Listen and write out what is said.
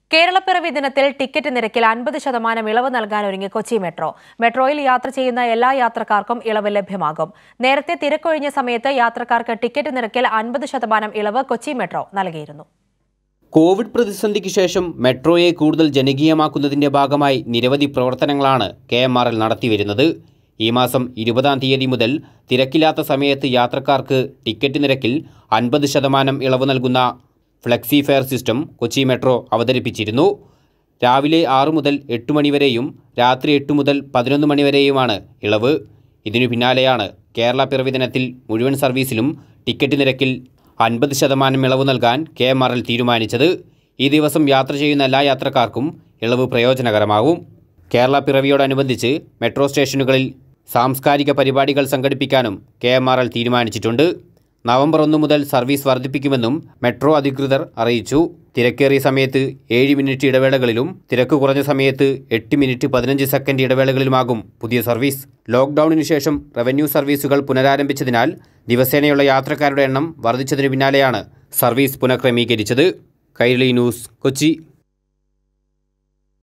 കേരളപ്പിറവി ദിനത്തിൽ ടിക്കറ്റ് നിരക്കിൽ അൻപത് ശതമാനം ഇളവ് നൽകാൻ ഒരുങ്ങി കൊച്ചി മെട്രോ മെട്രോയിൽ യാത്ര ചെയ്യുന്ന എല്ലാ യാത്രക്കാർക്കും ഇളവ് ലഭ്യമാകും നേരത്തെ തിരക്കൊഴിഞ്ഞ സമയത്ത് യാത്രക്കാർക്ക് ടിക്കറ്റ് നിരക്കിൽ അൻപത് ശതമാനം ഇളവ് കൊച്ചി മെട്രോ നൽകിയിരുന്നു കോവിഡ് പ്രതിസന്ധിക്ക് ശേഷം മെട്രോയെ കൂടുതൽ ജനകീയമാക്കുന്നതിന്റെ ഭാഗമായി നിരവധി പ്രവർത്തനങ്ങളാണ് കെ എം ആർ എൽ നടത്തിവരുന്നത് ഈ മാസം ഇരുപതാം തീയതി മുതൽ തിരക്കില്ലാത്ത സമയത്ത് യാത്രക്കാർക്ക് ടിക്കറ്റ് നിരക്കിൽ അൻപത് ശതമാനം ഇളവ് നൽകുന്ന flexi fare system Kochi metro അവതരിപ്പിച്ചിരുന്നു രാവിലെ ആറു മുതൽ എട്ട് മണിവരെയും രാത്രി എട്ട് മുതൽ പതിനൊന്ന് മണിവരെയുമാണ് ഇളവ് ഇതിനു പിന്നാലെയാണ് കേരള പിറവി ദിനത്തിൽ മുഴുവൻ സർവീസിലും ടിക്കറ്റ് നിരക്കിൽ അൻപത് ശതമാനം ഇളവ് നൽകാൻ കെ എം ആർ എൽ തീരുമാനിച്ചത് ഈ ദിവസം യാത്ര ചെയ്യുന്ന എല്ലാ യാത്രക്കാർക്കും ഇളവ് പ്രയോജനകരമാവും കേരള പിറവിയോടനുബന്ധിച്ച് മെട്രോ സ്റ്റേഷനുകളിൽ സാംസ്കാരിക പരിപാടികൾ സംഘടിപ്പിക്കാനും കെ എം ആർ എൽ തീരുമാനിച്ചിട്ടുണ്ട് നവംബർ ഒന്ന് മുതൽ സർവീസ് വർദ്ധിപ്പിക്കുമെന്നും മെട്രോ അധികൃതർ അറിയിച്ചു തിരക്കേറിയ സമയത്ത് ഏഴ് മിനിറ്റ് ഇടവേളകളിലും തിരക്ക് കുറഞ്ഞ സമയത്ത് എട്ട് മിനിറ്റ് പതിനഞ്ച് സെക്കൻഡ് ഇടവേളകളിലുമാകും പുതിയ സർവീസ് ലോക്ക്ഡൌണിനു ശേഷം റവന്യൂ സർവീസുകൾ പുനരാരംഭിച്ചതിനാൽ ദിവസേനയുള്ള യാത്രക്കാരുടെ എണ്ണം വർദ്ധിച്ചതിനു പിന്നാലെയാണ് സർവീസ് പുനഃക്രമീകരിച്ചത് കൈരളി ന്യൂസ് കൊച്ചി